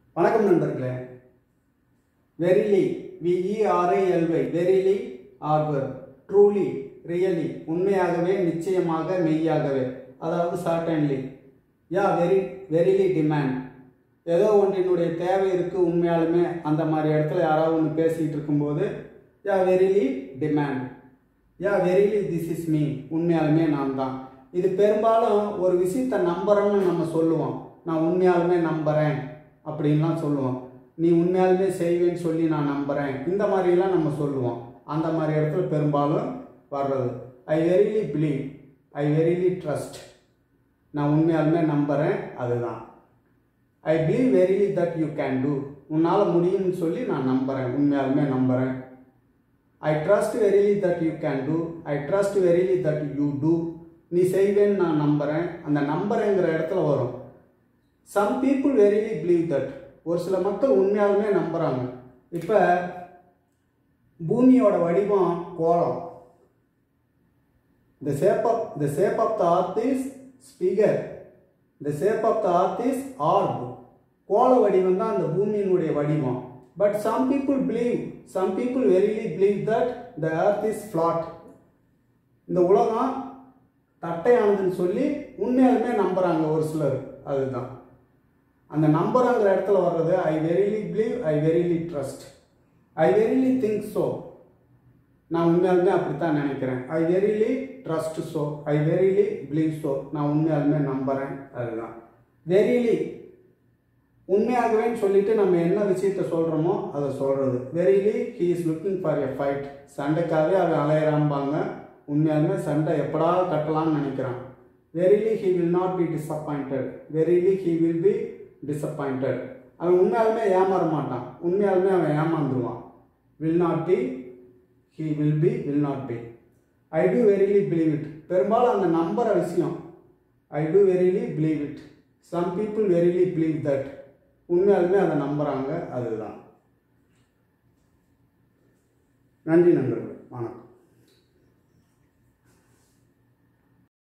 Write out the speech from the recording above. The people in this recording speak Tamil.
வணக்கம் நண்பர்களே வெரிலி விஇஆர்ஐஎல்வை வெரிலி ஆர்வர் ட்ரூலி ரியலி உண்மையாகவே நிச்சயமாக மெய்யாகவே அதாவது certainly yeah very verily demand ஏதோ ஒன்றினுடைய தேவை இருக்குது உண்மையாலுமே அந்த மாதிரி இடத்துல யாராவது ஒன்று பேசிக்கிட்டு இருக்கும்போது yeah verily demand yeah verily this is me உண்மையாலுமே நான் தான் இது பெரும்பாலும் ஒரு விஷயத்தை நம்புறேன்னு நம்ம சொல்லுவோம் நான் உண்மையாலுமே நம்புகிறேன் அப்படின்லாம் சொல்லுவோம் நீ உண்மையாலுமே செய்வேன்னு சொல்லி நான் நம்புகிறேன் இந்த மாதிரிலாம் நம்ம சொல்லுவோம் அந்த மாதிரி இடத்துல பெரும்பாலும் வர்றது I verily believe I verily trust நான் உண்மையாலுமே நம்புகிறேன் அதுதான் I believe verily that you can do உன்னால் முடியும்னு சொல்லி நான் நம்புகிறேன் உண்மையாலுமே நம்புகிறேன் I trust verily that you can do I trust verily that you do நீ செய்வேன்னு நான் நம்புகிறேன் அந்த நம்புறேங்கிற இடத்துல வரும் some people verily believe that ஒரு சில மக்கள் உண்மையாலுமே நம்புகிறாங்க இப்போ பூமியோட வடிவம் கோலம் the shape of the shape of the earth is sphere the shape of the earth is orb கோள வடிவம் தான் அந்த பூமியினுடைய வடிவம் but some people believe some people verily believe that the earth is flat இந்த உலகம் தட்டையானதுன்னு சொல்லி உண்மையாலுமே நம்புறாங்க ஒரு சிலர் அதுதான் அந்த நம்புறாங்கிற இடத்துல வர்றது I verily believe I verily trust I verily think so நான் உண்மையாலுமே அப்படித்தான் நினைக்கிறேன் I verily trust so I verily believe so நான் உண்மையாலுமே நம்புகிறேன் அதுதான் வெரிலி உண்மையாகவேன்னு சொல்லிட்டு நம்ம என்ன விஷயத்த சொல்கிறோமோ அதை சொல்கிறது verily he is looking for a fight சண்டைக்காகவே அவன் அலையிறாம்பாங்க உண்மையாலுமே சண்டை எப்படா கட்டலாம்னு நினைக்கிறான் verily he will not be disappointed verily he will be disappointed அவன் உண்மையாலுமே ஏமாற மாட்டான் உண்மையாலுமே அவன் ஏமாந்துருவான் will not be he will be will not be I do verily believe it பெரும்பாலும் அந்த நம்புற விஷயம் I do verily believe it some people verily believe that உண்மையாலுமே அதை நம்புகிறாங்க அதுதான் நன்றி நண்பர்களே வணக்கம்